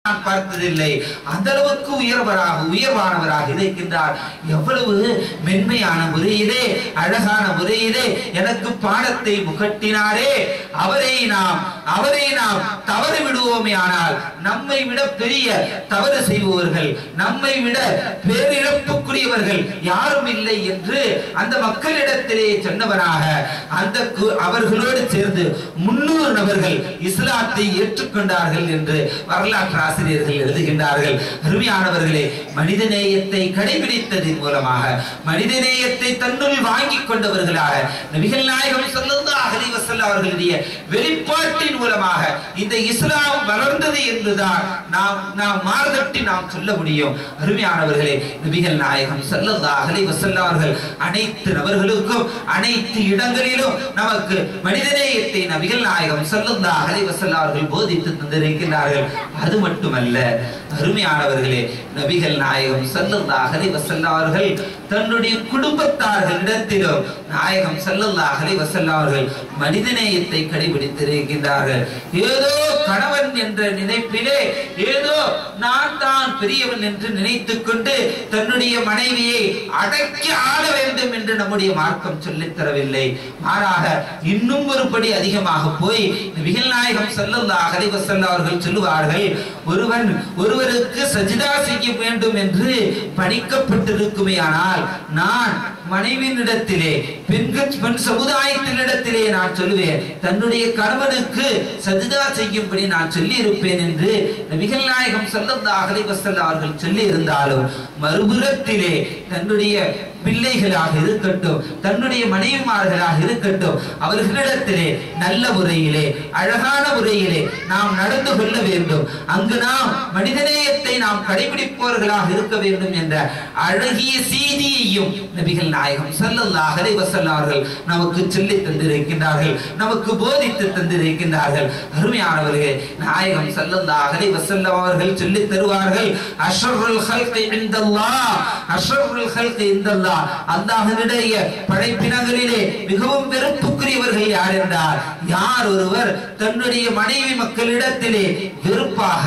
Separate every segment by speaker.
Speaker 1: நான் பார்த்ததில்லை அந்த அளவுக்கு உயர்வராக உயர்வானவராக இருக்கின்றார் எவ்வளவு மென்மையான முறையிலே அழகான முறையிலே எனக்கு பாடத்தை முகட்டினாரே அவரை நாம் அவரை நாம் தவறு விடுவோமே ஆனால் நம்மை விட பெரிய தவறு செய்பவர்கள் நம்மை விட பேரிழப்புக்குரியவர்கள் யாரும் இல்லை என்று அந்த மக்களிடத்திலே சொன்னவராக அந்த கு- அவர்களோடு சேர்ந்து முன்னூறு நபர்கள் இஸ்லாத்தை ஏற்றுக்கொண்டார்கள் என்று வரலாற்று ஆசிரியர்கள் எழுதுகின்றார்கள் அருமையானவர்களே மனிதநேயத்தை கடைபிடித்ததின் மூலமாக மனிதநேயத்தை தன்னுள் வாங்கிக் கொண்டவர்களாக நபிகள் நாயகம் ஸல்லல்லாஹு அலைஹி வஸல்லம் அவர்களுடைய வெளிப்பாட்டின் மூலமாக இந்த இஸ்லாம் வளர்ந்தது என்றுதான் நாம் நாம் மாறுதட்டி நாம் சொல்ல முடியும் அருமையானவர்களே நபிகள் நாயகம் ஸல்லல்லாஹு அலைஹி வஸல்லம் அவர்கள் அனைத்து நபர்களுக்கும் அனைத்து இடங்களிலும் நமக்கு மனிதநேயத்தை நபிகள் நாயகம் ஸல்லல்லாஹு அலைஹி வஸல்லம் அவர்கள் போதித்து தந்திருக்கிறார்கள் அது மட்டுமல்ல அருமையானவர்களே நபிகள் நாயகம் ஸல்லல்லாஹு அலைஹி வஸல்லம் அவர்கள் தன்னுடைய குடும்பத்தார்களிடத்திலும் நாயகம் ஸல்லல்லாஹு அலைஹி வஸல்லம் அவர்கள் மனிதநேயத்தை கடைபிடித்திருக்கின்றார்கள் ஏதோ கணவன் என்ற நினைப்பிலே ஏதோ நான் தான் பெரியவன் என்று நினைத்துக் கொண்டு தன்னுடைய மனைவியை அடக்கி ஆள வேண்டும் என்று நம்முடைய மார்க்கம் சொல்லித் தரவில்லை மாறாக இன்னும் ஒரு படி அதிகமாக போய் நபிகள் நாயகம் ஸல்லல்லாஹு அலைஹி வஸல்லம் அவர்கள் சொல்லுவார்கள் ஒருவன் ஒருவருக்கு சஜிதா செய்ய வேண்டும் என்று பணிக்கப்பட்டிருக்குமே ஆனால் நான் மனைவியினிடத்திலே பெண்கள் பெண் சமுதாயத்தினிடத்திலே நான் சொல்லுவேன் தன்னுடைய கணவனுக்கு சஜிதா செய்யும்படி நான் சொல்லி இருப்பேன் என்று நபிகள் நாயகம் ஸல்லல்லாஹு அலைஹி வஸல்லம் அவர்கள் சொல்லி இருந்தாலும் மறுபுறத்திலே தன்னுடைய பிள்ளைகளாக இருக்கட்டும் தன்னுடைய மனைவிமார்களாக இருக்கட்டும் அவர்களிடத்திலே நல்ல முறையிலே அழகான முறையிலே நாம் நடந்து கொள்ள வேண்டும் அங்கு நாம் மனிதநேயத்தை நாம் கடைபிடிப்பவர்களாக இருக்க வேண்டும் என்ற அழகிய செய்தியையும் நபிகள் நாயகம் ஸல்லல்லாஹு அலைஹி வஸல்லம் அவர்கள் நமக்கு சொல்லி தந்திருக்கின்றார்கள் நமக்கு போதித்து தந்திருக்கின்றார்கள் அருமையானவர்களே நாயகம் ஸல்லல்லாஹு அலைஹி வஸல்லம் அவர்கள் சொல்லி தருவார்கள் அஷ்ரஃபுல் ஹல்கி இந்தல்லாஹ் அஷ்ரஃபுல் ஹல்கி இந்தல்லாஹ் அல்லாஹ்வினுடைய படைப்பினங்களிலே மிகவும் வெறுப்புக்குரியவர்கள் யார் என்றால் யார் ஒருவர் தன்னுடைய மனைவி மக்களிடத்திலே வெறுப்பாக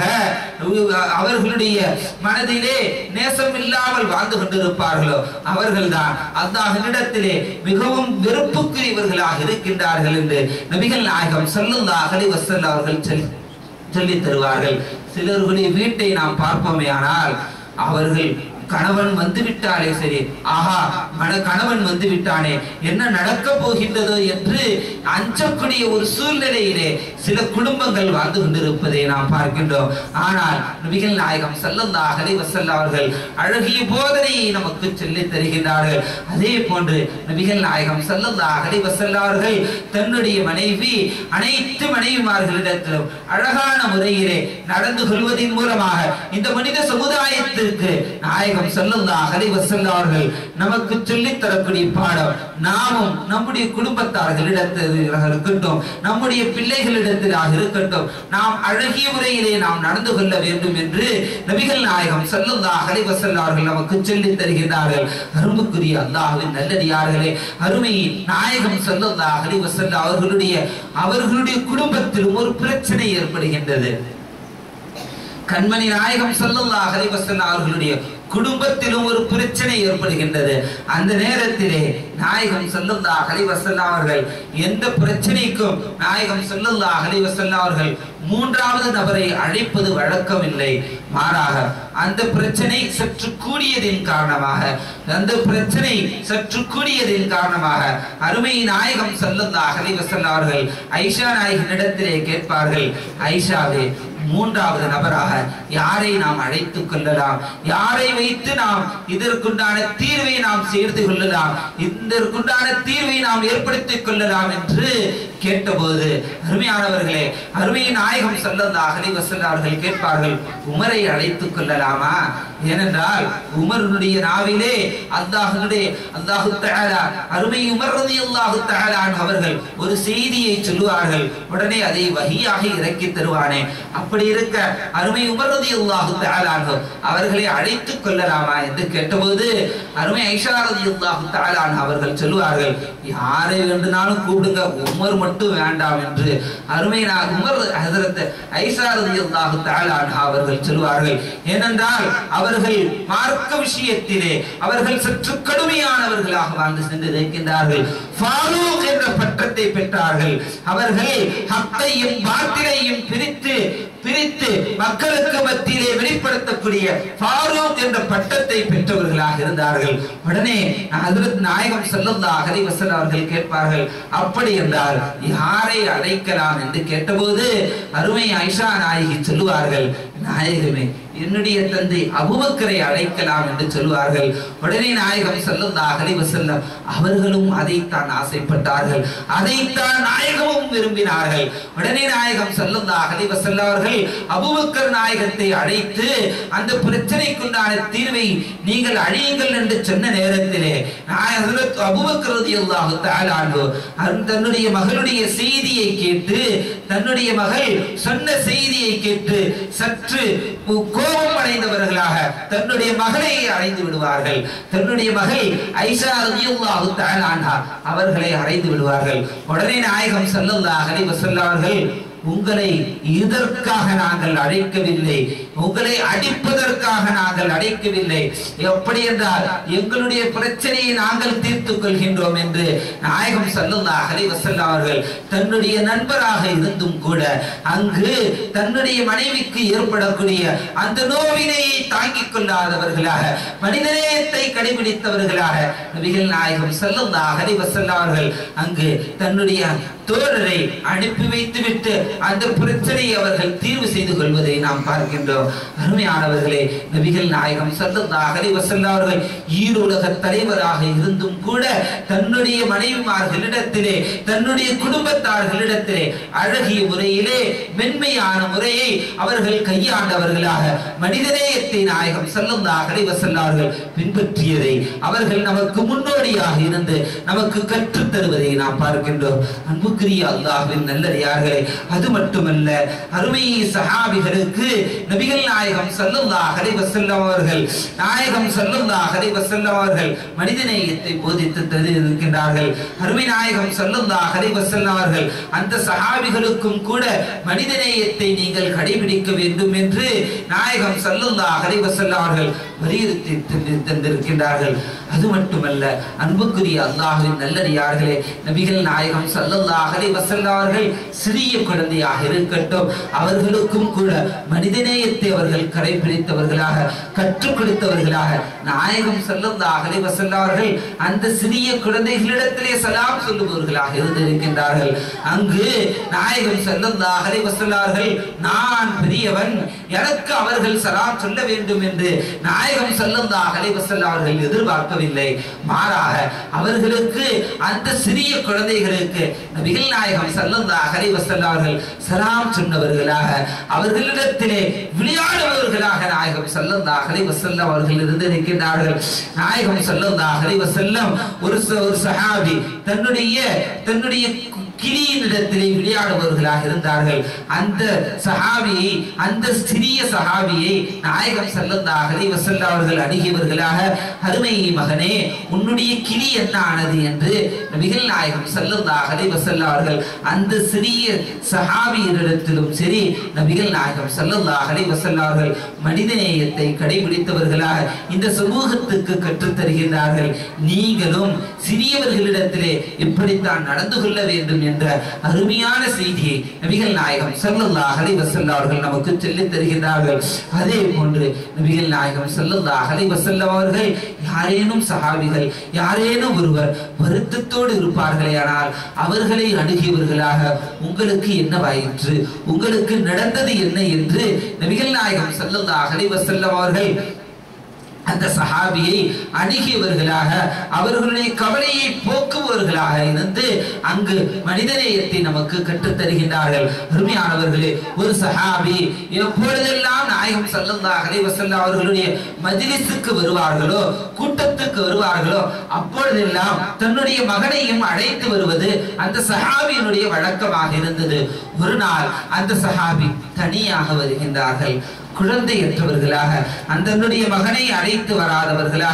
Speaker 1: அவர்களுடைய மனதிலே நேசம் இல்லாமல் வாழ்ந்து கொண்டிருப்பார்களோ அவர்கள்தான் அல்லாஹ்விடத்திலே மிகவும் வெறுப்புக்குரியவர்களாக இருக்கின்றார்கள் என்று நபிகள் நாயகம் ஸல்லல்லாஹு அலைஹி வஸல்லம் அவர்கள் சொல்லி சொல்லித் தருவார்கள் சிலருடைய வீட்டை நாம் பார்ப்போமே ஆனால் அவர்கள் கணவன் வந்து விட்டாலே சரி ஆஹா மன கணவன் வந்து விட்டானே என்ன நடக்க போகின்றதோ என்று அஞ்சக்கூடிய ஒரு சூழ்நிலையிலே சில குடும்பங்கள் வாழ்ந்து கொண்டிருப்பதை நாம் பார்க்கின்றோம் ஆனால் நபிகள் நாயகம் ஸல்லல்லாஹு அலைஹி வஸல்லம் அவர்கள் அழகிய போதனையை நமக்கு சொல்லித் தருகின்றார்கள் அதே போன்று நபிகள் நாயகம் ஸல்லல்லாஹு அலைஹி வஸல்லம் அவர்கள் தன்னுடைய மனைவி அனைத்து மனைவிமார்களிடத்திலும் அழகான முறையிலே நடந்து கொள்வதன் மூலமாக இந்த மனித சமுதாயத்திற்கு நாயகம் ஸல்லல்லாஹு அலைஹி வஸல்லம் அவர்கள் நமக்கு சொல்லித் தரக்கூடிய பாடம் நாமும் நம்முடைய குடும்பத்தார்களிடத்தில் இருக்கட்டும் நம்முடைய பிள்ளைகளிடத்திலாக இருக்கட்டும் நாம் அழகிய முறையிலே நாம் நடந்து கொள்ள வேண்டும் என்று நபிகள் நாயகம் ஸல்லல்லாஹு அலைஹி வஸல்லம் அவர்கள் நமக்கு சொல்லித் தருகிறார்கள் அரும்புக்குரிய அல்லாஹ்வின் நல்லடியார்களே அருமை நாயகம் ஸல்லல்லாஹு அலைஹி வஸல்லம் அவர்களுடைய அவர்களுடைய குடும்பத்திலும் ஒரு பிரச்சனை ஏற்படுகின்றது கண்மணி நாயகம் ஸல்லல்லாஹு அலைஹி வஸல்லம் அவர்களுடைய குடும்பத்திலும் ஒரு பிரச்சனை ஏற்படுகின்றது அந்த நேரத்திலே நாயகம் ஸல்லல்லாஹு அலைஹி வஸல்லம் அவர்கள் எந்த பிரச்சனைக்கும் நாயகம் ஸல்லல்லாஹு அலைஹி வஸல்லம் அவர்கள் மூன்றாவது நபரை அழைப்பது வழக்கமில்லை மாறாக அந்த பிரச்சனை சற்று கூடியதின் காரணமாக அந்த பிரச்சனை சற்று கூடியதின் காரணமாக அருமை நாயகம் ஸல்லல்லாஹு அலைஹி வஸல்லம் அவர்கள் ஐஷா நாயகனிடத்திலே கேட்பார்கள் ஐஷாவே மூன்றாவது நபராக யாரை நாம் அழைத்துக் கொள்ளலாம் யாரை வைத்து நாம் இதற்குண்டான தீர்வை நாம் சேர்த்து கொள்ளலாம் இதற்குண்டான தீர்வை நாம் ஏற்படுத்திக் கொள்ளலாம் என்று கேட்டபோது அருமையானவர்களே அருமை நாயகம் ஸல்லல்லாஹு அலைஹி வஸல்லம் அவர்கள் கேட்பார்கள் உமரை அழைத்துக் கொள்ளலாமா ஏனென்றால் உமருடைய நாவிலே அல்லாஹ்வுடைய அல்லாஹு தஆலா அருமை உமர் ரலியல்லாஹு தஆலா அன்ஹு அவர்கள் ஒரு செய்தியை சொல்லுவார்கள் உடனே அதை வஹியாக இறக்கி தருவானே அப்படி இருக்க அருமை உமர் ரலியல்லாஹு தஆலா அன்ஹு அவர்களை அழைத்துக் கொள்ளலாமா என்று கேட்டபோது அருமை ஐஷா ரலியல்லாஹு தஆலா அன்ஹு அவர்கள் சொல்லுவார்கள் யாரை வேண்டுனாலும் கூப்பிடுங்க உமர் மட்டும் மட்டும் வேண்டாம் என்று அருமையினார் உமர் ஹசரத் ஐசா ரலியல்லாஹு தஆலா அன்ஹா அவர்கள் சொல்வார்கள் ஏனென்றால் அவர்கள் மார்க்க விஷயத்திலே அவர்கள் சற்று கடுமையானவர்களாக வாழ்ந்து சென்றிருக்கின்றார்கள் ஃபாரூக் என்ற பட்டத்தை பெற்றார்கள் அவர்கள் ஹக்கையும் பாத்திலையும் பிரித்து பிரித்து மக்களுக்கு மத்தியிலே வெளிப்படுத்தக்கூடிய ஃபாரூக் என்ற பட்டத்தை பெற்றவர்களாக இருந்தார்கள் உடனே ஹஜ்ரத் நாயகம் ஸல்லல்லாஹு அலைஹி வஸல்லம் அவர்கள் கேட்பார்கள் அப்படி என்றால் யாரை அழைக்கலாம் என்று கேட்டபோது அருமை ஆயிஷா நாயகி சொல்லுவார்கள் நாயகமே என்னுடைய தந்தை அபுபக்கரை அழைக்கலாம் என்று சொல்வார்கள் உடனே நாயகம் ஸல்லல்லாஹு அலைஹி வஸல்லம் அவர்களும் அதைத்தான் ஆசைப்பட்டார்கள் அதைத்தான் நாயகமும் விரும்பினார்கள் உடனே நாயகம் ஸல்லல்லாஹு அலைஹி வஸல்லம் அவர்கள் அபூபக்கர் நாயகத்தை அழைத்து அந்த பிரச்சனைக்குண்டான தீர்வை நீங்கள் அழியுங்கள் என்று சொன்ன நேரத்திலே ஹஜ்ரத் அபூபக்கர் ரலியல்லாஹு தஆலா அன்ஹு அந்த தன்னுடைய மகளுடைய செய்தியை கேட்டு தன்னுடைய மகள் சொன்ன செய்தியை கேட்டு சற்று கோபம் அடைந்தவர்களாக தன்னுடைய மகளை அடைந்து விடுவார்கள் தன்னுடைய மகள் ஐஷா ரலியல்லாஹு தஆலா அன்ஹா அவர்களை அடைந்து விடுவார்கள் உடனே நாயகம் ஸல்லல்லாஹு அலைஹி வஸல்லம் அவர்கள் உங்களை இதற்காக நாங்கள் அழைக்கவில்லை உங்களை அடிப்பதற்காக நாங்கள் அழைக்கவில்லை எப்படி என்றால் எங்களுடைய பிரச்சனையை நாங்கள் தீர்த்துக் கொள்கின்றோம் என்று நாயகம் ஸல்லல்லாஹு அலைஹி வஸல்லம் அவர்கள் தன்னுடைய நண்பராக இருந்தும் கூட அங்கு தன்னுடைய மனைவிக்கு ஏற்படக்கூடிய அந்த நோவினை தாங்கிக் கொள்ளாதவர்களாக மனிதநேயத்தை கடைபிடித்தவர்களாக நபிகள் நாயகம் ஸல்லல்லாஹு அலைஹி வஸல்லம் அவர்கள் அங்கு தன்னுடைய தோழரை அனுப்பி வைத்துவிட்டு அந்த பிரச்சனையை அவர்கள் தீர்வு செய்து கொள்வதை நாம் பார்க்கின்றோம் அருமையானவர்களே நபிகள் நாயகம் ஸல்லல்லாஹு அலைஹி வஸல்லம் அவர்கள் ஈருலக தலைவராக இருந்தும் கூட தன்னுடைய மனைவிமார்களிடத்திலே தன்னுடைய குடும்பத்தார்களிடத்திலே அழகிய முறையிலே மென்மையான முறையை அவர்கள் கையாண்டவர்களாக மனிதநேயத்தை நாயகம் ஸல்லல்லாஹு அலைஹி வஸல்லம் அவர்கள் பின்பற்றியதை அவர்கள் நமக்கு முன்னோடியாக இருந்து நமக்கு கற்றுத் தருவதை நாம் பார்க்கின்றோம் அன்புக்குரிய அல்லாஹ்வின் நல்லடியார்களே அது மட்டுமல்ல அருமை சஹாபிகளுக்கு நபிகள் நாயகம் ஸல்லல்லாஹு அலைஹி வஸல்லம் அவர்கள் நாயகம் ஸல்லல்லாஹு அலைஹி வஸல்லம் அவர்கள் மனிதநேயத்தை போதித்து தந்திருக்கின்றார்கள் அருமை நாயகம் ஸல்லல்லாஹு அலைஹி வஸல்லம் அவர்கள் அந்த சஹாபிகளுக்கும் கூட மனிதநேயத்தை நீங்கள் கடைபிடிக்க வேண்டும் என்று நாயகம் ஸல்லல்லாஹு அலைஹி வஸல்லம் அவர்கள் வலியுறுத்தி தந்து- தந்திருக்கின்றார்கள் அது மட்டுமல்ல அன்புக்குரிய அல்லாஹ்வின் நல்லடியார்களே நபிகள் நாயகம் ஸல்லல்லாஹு அலைஹி வஸல்லம் அவர்கள் சிறிய குழந்தையாக இருக்கட்டும் அவர்களுக்கும் கூட மனிதநேயத்தை அவர்கள் கடைபிடித்தவர்களாக கற்றுக் கொடுத்தவர்களாக நாயகம் ஸல்லல்லாஹு அலைஹி வஸல்லம் அவர்கள் அந்த சிறிய குழந்தைகளிடத்திலே சலாம் சொல்லுபவர்களாக இருந்திருக்கின்றார்கள் அங்கு நாயகம் ஸல்லல்லாஹு அலைஹி வஸல்லம் அவர்கள் நான் பெரியவன் எனக்கு அவர்கள் சலாம் சொல்ல வேண்டும் என்று நாயகம் ஸல்லல்லாஹு அலைஹி வஸல்லம் அவர்கள் எதிர்பார்க்கவில்லை மாறாக அவர்களுக்கு அந்த சிறிய குழந்தைகளுக்கு நபிகள் நாயகம் ஸல்லல்லாஹு அலைஹி வஸல்லம் அவர்கள் சலாம் சொன்னவர்களாக அவர்களிடத்திலே விளையாடுபவர்களாக நாயகம் ஸல்லல்லாஹு அலைஹி வஸல்லம் அவர்கள் இருந்திருக்கின்றார்கள் நாயகம் ஸல்லல்லாஹு அலைஹி வஸல்லம் ஒரு ச- ஒரு சஹாபி தன்னுடைய தன்னுடைய கிளியினிடத்திலே விளையாடுபவர்களாக இருந்தார்கள் அந்த சஹாபியை அந்த சிறிய சஹாபியை நாயகம் ஸல்லல்லாஹு அலைஹி வஸல்லம் அவர்கள் அணுகியவர்களாக அருமை மகனே உன்னுடைய கிளி என்ன ஆனது என்று நபிகள் நாயகம் ஸல்லல்லாஹு அலைஹி வஸல்லம் அவர்கள் அந்த சிறிய சஹாபியரிடத்திலும் சரி நபிகள் நாயகம் ஸல்லல்லாஹு அலைஹி வஸல்லம் அவர்கள் மனிதநேயத்தை கடைபிடித்தவர்களாக இந்த சமூகத்துக்கு கற்றுத் தருகின்றார்கள் நீங்களும் சிறியவர்களிடத்திலே இப்படித்தான் நடந்து கொள்ள வேண்டும் என்ற அருமையான செய்தியை நபிகள் நாயகம் ஸல்லல்லாஹு அலைஹி வஸல்லம் அவர்கள் நமக்கு சொல்லித் தருகின்றார்கள் அதே போன்று நபிகள் நாயகம் ஸல்லல்லாஹு அலைஹி வஸல்லம் அவர்கள் யாரேனும் சஹாபிகள் யாரேனும் ஒருவர் வருத்தத்தோடு இருப்பார்களே ஆனால் அவர்களை அணுகியவர்களாக உங்களுக்கு என்னவாயிற்று உங்களுக்கு நடந்தது என்ன என்று நபிகள் நாயகம் ஸல்லல்லாஹு அலைஹி வஸல்லம் அவர்கள் அந்த சஹாபியை அணுகியவர்களாக அவர்களுடைய கவலையை போக்குபவர்களாக இருந்து அங்கு மனிதநேயத்தை நமக்கு கற்றுத் தருகின்றார்கள் அருமையானவர்களே ஒரு சஹாபி எப்பொழுதெல்லாம் நாயகம் ஸல்லல்லாஹு அலைஹி வஸல்லம் அவர்களுடைய மஜ்லிஸுக்கு வருவார்களோ கூட்டத்துக்கு வருவார்களோ அப்பொழுதெல்லாம் தன்னுடைய மகனையும் அழைத்து வருவது அந்த சஹாபியினுடைய வழக்கமாக இருந்தது ஒரு நாள் அந்த சஹாபி தனியாக வருகின்றார்கள் குழந்தையற்றவர்களாக அந்த தன்னுடைய மகனை அழைத்து வராதவர்களாக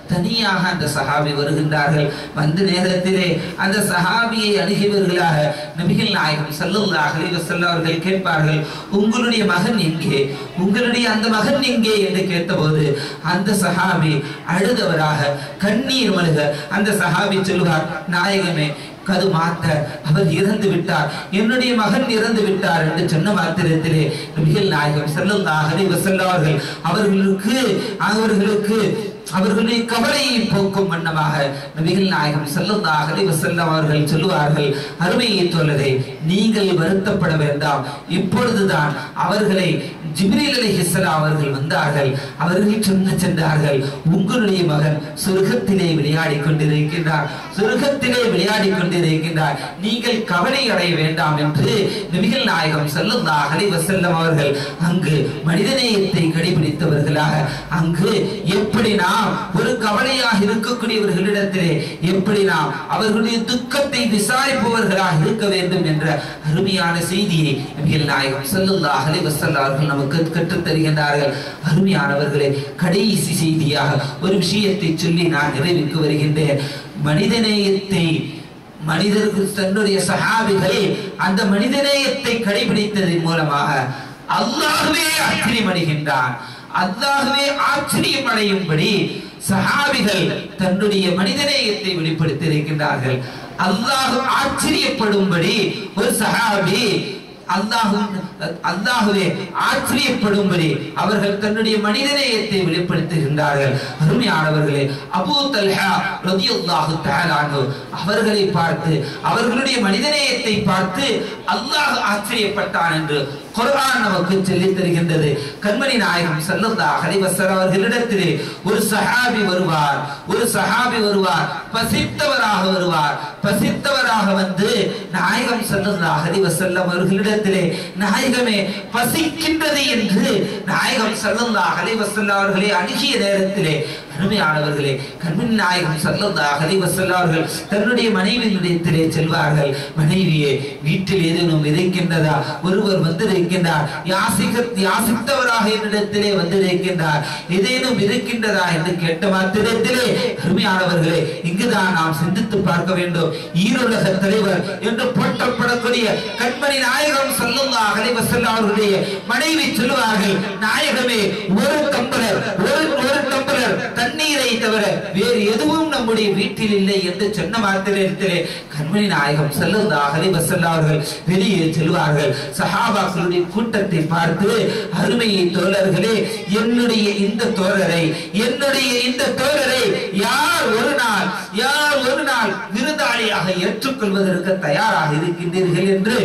Speaker 1: தனியாக அந்த சஹாபி வருகின்றார்கள் வந்த நேரத்திலே அந்த சஹாபியை அணுகியவர்களாக நபிகள் நாயகம் ஸல்லல்லாஹு அலைஹி வஸல்லம் அவர்கள் கேட்பார்கள் உங்களுடைய மகன் எங்கே உங்களுடைய அந்த மகன் எங்கே என்று கேட்டபோது அந்த சஹாபி அழுதவராக கண்ணீர் மல்க அந்த சஹாபி சொல்வார் நாயகமே கது மாத்த அவர் இறந்து விட்டார் என்னுடைய மகன் இறந்து விட்டார் என்று சொன்ன மாத்திரத்திலே நபிகள் நாயகம் ஸல்லல்லாஹு அலைஹி வஸல்லம் அவர்கள் அவர்களுக்கு அவர்களுக்கு அவர்களுடைய கவலையை போக்கும் வண்ணமாக நபிகள் நாயகம் ஸல்லல்லாஹு அலைஹி வஸல்லம் அவர்கள் சொல்லுவார்கள் அருமையை தோழரே நீங்கள் வருத்தப்பட வேண்டாம் இப்பொழுதுதான் அவர்களை ஜிப்ரீல் அலைஹிஸ்ஸலாம் அவர்கள் வந்தார்கள் அவர்கள் சொன்ன சென்றார்கள் உங்களுடைய மகன் சொர்க்கத்திலே விளையாடி கொண்டிருக்கின்றார் சொர்க்கத்திலே விளையாடி கொண்டிருக்கின்றார் நீங்கள் கவலை அடைய வேண்டாம் என்று நபிகள் நாயகம் ஸல்லல்லாஹு அலைஹி வஸல்லம் அவர்கள் அங்கு மனிதநேயத்தை கடைபிடித்தவர்களாக அங்கு எப்படி நாம் ஒரு கவலையாக இருக்கக்கூடியவர்களிடத்திலே எப்படி நாம் அவர்களுடைய துக்கத்தை விசாரிப்பவர்களாக இருக்க வேண்டும் என்ற அருமையான செய்தியை நபிகள் நாயகம் ஸல்லல்லாஹு அலைஹி வஸல்லம் அவர்கள் நமக்கு கற்றுத் தருகின்றார்கள் அருமையானவர்களே கடைசி செய்தியாக ஒரு விஷயத்தை சொல்லி நான் நிறைவுக்கு வருகின்றேன் மனிதநேயத்தை மனிதர்கள் தன்னுடைய சஹாபிகள் அந்த மனிதநேயத்தை கடைபிடித்ததன் மூலமாக அல்லாஹ்வே ஆச்சரியமடைகின்றான் அல்லாஹ்வே ஆச்சரியம் அடையும்படி சஹாபிகள் தன்னுடைய மனிதநேயத்தை வெளிப்படுத்தி இருக்கின்றார்கள் அல்லாஹ் ஆச்சரியப்படும்படி ஒரு சஹாபி அல்லாஹும் அல்லாஹுவே ஆச்சரியப்படும்படி அவர்கள் தன்னுடைய மனிதநேயத்தை வெளிப்படுத்துகின்றார்கள் அருமையானவர்களே அபூ தல்ஹா ரலியல்லாஹு தஆலா அன்ஹு அவர்களை பார்த்து அவர்களுடைய மனிதநேயத்தை பார்த்து அல்லாஹ் ஆச்சரியப்பட்டான் என்று குர்ஆன் நமக்கு சொல்லித் தருகின்றது கண்மணி நாயகம் ஸல்லல்லாஹு அலைஹி வஸல்லம் அவர்களிடத்திலே ஒரு சஹாபி வருவார் ஒரு சஹாபி வருவார் பசித்தவராக வருவார் பசித்தவராக வந்து நாயகம் ஸல்லல்லாஹு அலைஹி வஸல்லம் அவர்களிடத்திலே நாயகமே பசிக்கின்றது என்று நாயகம் ஸல்லல்லாஹு அலைஹி வஸல்லம் அவர்களை அணுகிய நேரத்திலே அருமையானவர்களே கண்மணி நாயகம் ஸல்லல்லாஹு அலைஹி வஸல்லம் அவர்கள் தன்னுடைய மனைவியிடத்திலே செல்வார்கள் மனைவியே வீட்டில் ஏதேனும் இருக்கின்றதா ஒருவர் வந்திருக்கின்றார் யாசிக்க யாசித்தவராக என்னிடத்திலே வந்திருக்கின்றார் ஏதேனும் இருக்கின்றதா என்று கேட்ட மாத்திரத்திலே அருமையானவர்களே இங்குதான் நாம் சிந்தித்து பார்க்க வேண்டும் ஈருலக தலைவர் என்று போற்றப்படக்கூடிய கண்மணி நாயகம் ஸல்லல்லாஹு அலைஹி வஸல்லம் அவர்களுடைய மனைவி சொல்லுவார்கள் நாயகமே ஒரு டம்ளர் ஒரு ஒரு டம்ளர் தண்ணீரை தவிர வேறு எதுவும் நம்முடைய வீட்டில் இல்லை என்று சொன்ன மாத்திரத்திலே கண்மணி நாயகம் ஸல்லல்லாஹு அலைஹி வஸல்லம் அவர்கள் வெளியே செல்வார்கள் சஹாபாக்களுடைய கூட்டத்தை பார்த்து அருமையை தோழர்களே என்னுடைய இந்த தோழரை என்னுடைய இந்த தோழரை யார் ஒரு நாள் யார் ஒரு நாள் விருந்தாளியாக ஏற்றுக்கொள்வதற்கு தயாராக இருக்கின்றீர்கள் என்று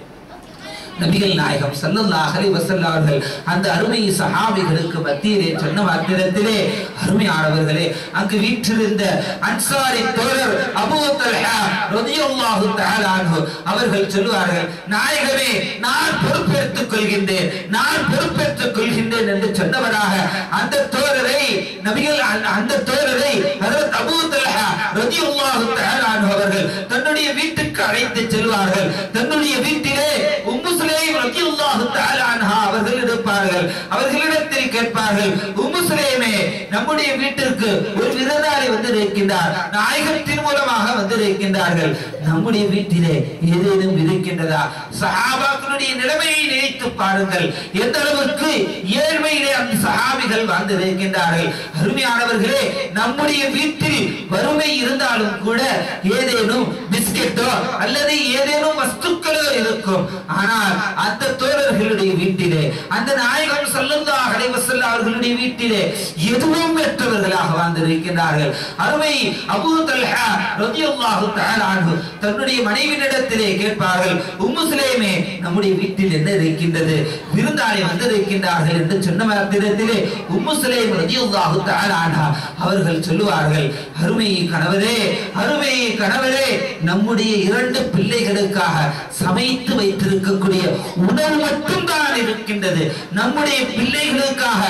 Speaker 1: நபிகள் நாயகம் ஸல்லல்லாஹு அலைஹி வஸல்லம் அவர்கள் அந்த அருமை சஹாபிகளுக்கு மத்தியிலே சொன்ன மாத்திரத்திலே அருமையானவர்களே அங்கு வீற்றிருந்த அன்சாரி தோழர் அபூ தல்ஹா ரலியல்லாஹு தஆலா அன்ஹு அவர்கள் சொல்வார்கள் நாயகமே நான் பொறுப்பேற்றுக் கொள்கின்றேன் நான் பொறுப்பேற்றுக் கொள்கின்றேன் என்று சொன்னவராக அந்த தோழரை நபிகள் அந்த- அந்த தோழரை ஹஜரத் அபூ தல்ஹா ரலியல்லாஹு தஆலா அன்ஹு அவர்கள் தன்னுடைய வீட்டுக்கு அழைத்து செல்வார்கள் தன்னுடைய வீட்டிலே உம்மு சுலைம் ரலியல்லாஹு தஆலா அன்ஹா அவர்கள் இருப்பார்கள் அவர்களிடத்தில் கேட்பார்கள் உம்மு சுலைமே நம்முடைய வீட்டிற்கு ஒரு விருந்தாளி வந்து இருக்கின்றார் நாயகத்தின் மூலமாக வந்து இருக்கின்றார்கள் நம்முடைய வீட்டிலே ஏதேனும் இருக்கின்றதா சஹாபாக்களுடைய நிலைமையை நினைத்து பாருங்கள் எந்த அளவுக்கு ஏழ்மையிலே அந்த சஹாபிகள் வாழ்ந்து இருக்கின்றார்கள் அருமையானவர்களே நம்முடைய வீட்டில் வறுமை இருந்தாலும் கூட ஏதேனும் பிஸ்கெட்டோ அல்லது ஏதேனும் வஸ்துக்களோ இருக்கும் ஆனால் அந்த தோழர்களுடைய வீட்டிலே அந்த நாயகம் ஸல்லல்லாஹு அலைஹி வஸல்லம் அவர்களுடைய வீட்டிலே எதுவும் பெற்றவர்களாக வாழ்ந்திருக்கிறார்கள் அருமை அபூ தல்ஹா ரலியல்லாஹு தஆலா அன்ஹு தன்னுடைய மனைவியிடத்திலே கேட்பார்கள் உம்மு சுலைமே நம்முடைய வீட்டில் என்ன இருக்கின்றது விருந்தாளி வந்திருக்கின்றார்கள் என்று சொன்ன மாத்திரத்திலே உம்மு சுலைம் ரலியல்லாஹு தஆலா அன்ஹா அவர்கள் சொல்லுவார்கள் அருமை கணவரே அருமை கணவரே நம்முடைய இரண்டு பிள்ளைகளுக்காக சமைத்து வைத்திருக்கக்கூடிய உணவு மட்டும்தான் இருக்கின்றது நம்முடைய பிள்ளைகளுக்காக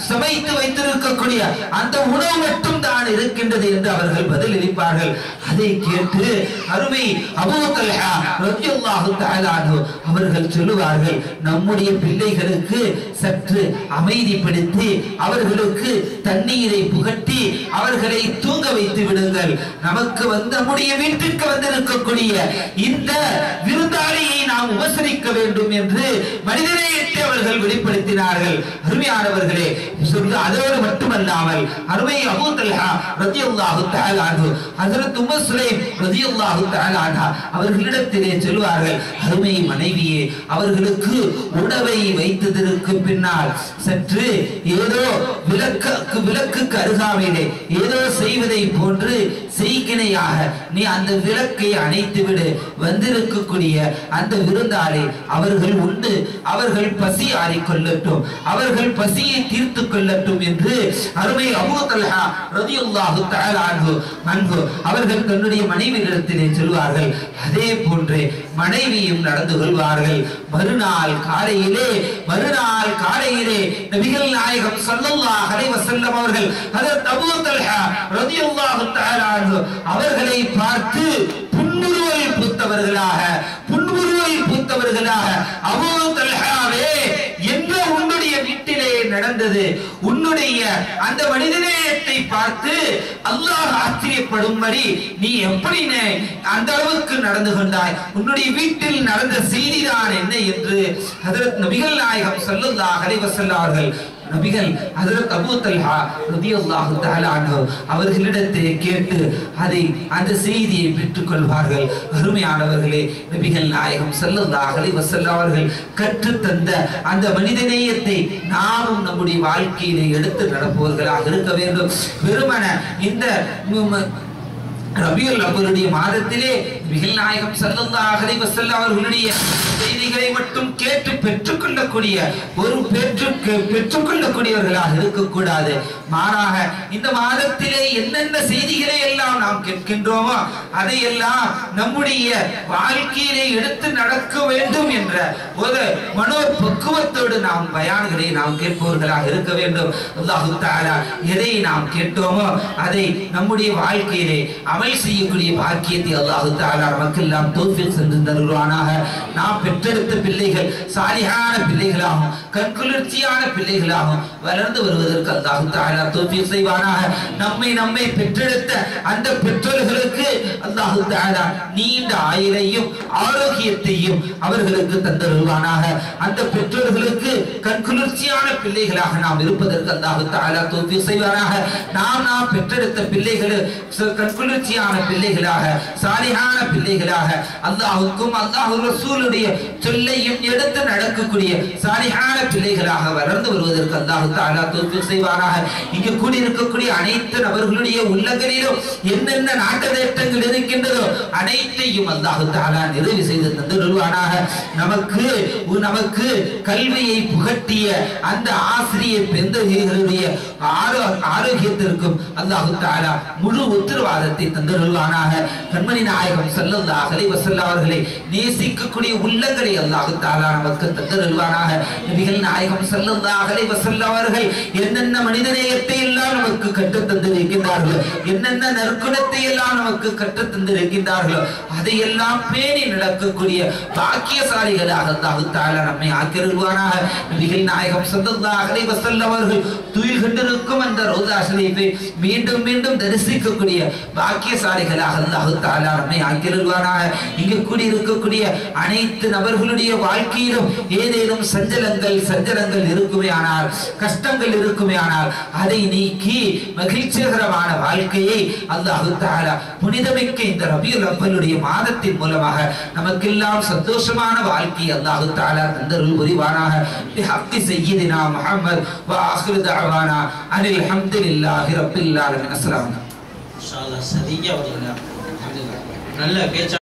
Speaker 1: சமைத்து வைத்திருக்கக்கூடிய அந்த உணவு மட்டும் தான் இருக்கின்றது என்று அவர்கள் பதிலளிப்பார்கள் அதை கேட்டு அருமை அபூ தல்ஹா ரலியல்லாஹு தஆலா அன்ஹு அவர்கள் சொல்லுவார்கள் நம்முடைய பிள்ளைகளுக்கு சற்று அமைதிப்படுத்தி அவர்களுக்கு தண்ணீரை புகட்டி அவர்களை தூங்க வைத்து விடுங்கள் நமக்கு வந்து நம்முடைய வீட்டிற்கு வந்திருக்கக்கூடிய இந்த விருந்தாளியை நாம் உபசரிக்க வேண்டும் என்று மனிதநேயத்தை அவர்கள் வெளிப்படுத்தினார்கள் அருமையானவர்களே சொல்லு அதோடு மட்டுமல்லாமல் அருமை அபூ தல்ஹா ரலியல்லாஹு தஆலா அன்ஹு ஹஜ்ரத் உம்மு சுலைம் ரலியல்லாஹு தஆலா அன்ஹா அவர்களிடத்திலே சொல்வார்கள் அருமை மனைவியே அவர்களுக்கு உணவை வைத்ததற்கு பின்னால் சற்று ஏதோ விளக்கு விளக்குக்கு அருகாமையிலே ஏதோ செய்வதை போன்று செய்கினையாக நீ அந்த விளக்கை அணைத்து விடு வந்திருக்கக்கூடிய அந்த விருந்தாளி அவர்கள் உண்டு அவர்கள் பசி ஆறிக் கொள்ளட்டும் அவர்கள் பசியை தீர்த்து கொள்ளட்டும் என்று அருமை அபூ தல்ஹா ரலியல்லாஹு தஆலா அன்ஹு அன்ஹு அவர்கள் தன்னுடைய மனைவியிடத்திலே சொல்வார்கள் அதே போன்றே மனைவியும் நடந்து கொள்வார்கள் மறுநாள் காலையிலே மறுநாள் காலையிலே நபிகள் நாயகம் ஸல்லல்லாஹு அலைஹி வஸல்லம் அவர்கள் ஹஜரத் அபூ தல்ஹா ரலியல்லாஹு தஆலா அன்ஹு அவர்களை பார்த்து புன்முறுவல் பூத்தவர்களாக புன்முறுவல் பூத்தவர்களாக அபூ தல்ஹாவே என்ன உன்னுடைய வீட்டிலே நடந்தது உன்னுடைய அந்த மனிதநேயத்தை பார்த்து அல்லாஹ் ஆச்சரியப்படும்படி நீ எப்படி நே- அந்த அளவுக்கு நடந்து கொண்டாய் உன்னுடைய வீட்டில் நடந்த செய்திதான் என்ன என்று ஹஜரத் நபிகள் நாயகம் ஸல்லல்லாஹு அலைஹி வஸல்லம் அவர்கள் நபிகள் ஹஜரத் அபூ தல்ஹா ரலியல்லாஹு தஆலா அன்ஹு அவர்களிடத்தை கேட்டு அதை அந்த செய்தியை பெற்றுக் கொள்வார்கள் அருமையானவர்களே நபிகள் நாயகம் ஸல்லல்லாஹு அலைஹி வஸல்லம் அவர்கள் கற்றுத் தந்த அந்த மனிதநேயத்தை நாமும் நம்முடைய வாழ்க்கையிலே எடுத்து நடப்பவர்களாக இருக்க வேண்டும் வெறுமன இந்த ம- ம- ரபியுல் அவருடைய மாதத்திலே நபிகள் நாயகம் ஸல்லல்லாஹு அலைஹி வஸல்லம் அவர்களுடைய செய்திகளை மட்டும் கேட்டு பெற்றுக்கொள்ளக்கூடிய ஒரு பெற்று பெற்றுக்கொள்ளக்கூடியவர்களாக இருக்கக்கூடாது மாறாக இந்த மாதத்திலே என்னென்ன செய்திகளை எல்லாம் நாம் கேட்கின்றோமோ அதையெல்லாம் நம்முடைய வாழ்க்கையிலே எடுத்து நடக்க வேண்டும் என்ற ஒரு மனோ பக்குவத்தோடு நாம் பயான்களை நாம் கேட்பவர்களாக இருக்க வேண்டும் அல்லாஹு தஆலா எதை நாம் கேட்டோமோ அதை நம்முடைய வாழ்க்கையிலே அமல் செய்யக்கூடிய பாக்கியத்தை அல்லாஹு தஆலா நமக்கெல்லாம் தௌஃபீக் சென்று தருவானாக நாம் பெற்றெடுத்த பிள்ளைகள் சாலிஹான பிள்ளைகளாகும் கண்குளிர்ச்சியான பிள்ளைகளாகும் வளர்ந்து வருவதற்கு அல்லாஹு தஆலா தௌஃபீக் செய்வானாக நம்மை நம்மை பெற்றெடுத்த அந்த பெற்றோர்களுக்கு அல்லாஹு தஆலா நீண்ட ஆயுளையும் ஆரோக்கியத்தையும் அவர்களுக்கு தந்தருவானாக அந்த பெற்றோர்களுக்கு கண்குளிர்ச்சியான பிள்ளைகளாக நாம் இருப்பதற்கு அல்லாஹு தஆலா தௌஃபீக் செய்வானாக நாம் நாம் பெற்றெடுத்த பிள்ளைகள் ச- கண்குளிர்ச்சியான பிள்ளைகளாக சாலிஹான பிள்ளைகளாக அல்லாஹ்வுக்கும் அல்லாஹ் ரசூலுடைய சொல்லையும் எடுத்து நடக்கக்கூடிய சாலிஹான பிள்ளைகளாக வளர்ந்து வருவதற்கு அல்லாஹு தஆலா தௌஃபீக் செய்வானாக இங்கு கூடியிருக்கக்கூடிய அனைத்து நபர்களுடைய உள்ளங்களிலும் என்னென்ன நாட்டதேட்டங்கள் இருக்கின்றதோ அனைத்தையும் அல்லாஹு தஆலா நிறைவு செய்து தந்துடுவானாக நமக்கு நமக்கு கல்வியை புகட்டிய அந்த ஆசிரியர் பெருந்தகைகளுடைய ஆரோ ஆரோக்கியத்திற்கும் அல்லாஹு தஆலா முழு உத்தரவாதத்தை தந்துடுவானாக கண்மணி நாயகம் ஸல்லல்லாஹு அலைஹி வஸல்லம் அவர்களை நேசிக்கக்கூடிய உள்ளங்களை அல்லாஹு தஆலா நமக்கு தந்துடுவானாக நபிகள் நாயகம் ஸல்லல்லாஹு அலைஹி வஸல்லம் அவர்கள் என்னென்ன மனிதநேயத்தை எல்லாம் நமக்கு கற்றுத் தந்திருக்கின்றார்களோ என்னென்ன நற்குணத்தை எல்லாம் நமக்கு கற்றுத் தந்திருக்கின்றார்களோ அதையெல்லாம் பேணி நடக்கக்கூடிய பாக்கியசாலிகளாக அல்லாஹு தஆலா நம்மை ஆக்கிருவானாக நபிகள் நாயகம் ஸல்லல்லாஹு அலைஹி வஸல்லம் அவர்கள் துயில் கண்டிருக்கும் அந்த ரோதா ஷரீஃபை மீண்டும் மீண்டும் தரிசிக்கக்கூடிய பாக்கியசாலிகளாக அல்லாஹு தஆலா நம்மை ஆக்கிருவானாக இங்கு கூடி இருக்கக்கூடிய அனைத்து நபர்களுடைய வாழ்க்கையிலும் ஏதேனும் சஞ்சலங்கள் சஞ்சலங்கள் இருக்குமே ஆனால் கஷ்டங்கள் இருக்குமே ஆனால் அதை நீக்கி மகிழ்ச்சிகரமான வாழ்க்கையை அல்லாஹு தஆலா புனிதமிக்க இந்த ரபியுல் அவ்வலுடைய மாதத்தின் மூலமாக நமக்கெல்லாம் சந்தோஷமான வாழ்க்கையை அல்லாஹு தஆலா தந்தருள் புரிவானாக பிஹக்கி சய்யிதினா முஹம்மத் வ ஆகிரு தஅவானா அனில் ஹம்துலில்லாஹி ரப்பில் ஆலமீன் அஸ்ஸலாமு அலைக்கும்
Speaker 2: இன்ஷா அல்லாஹ் சரியா வரீங்க அல்ஹம்துலில்லாஹ். நல்ல பேச்சா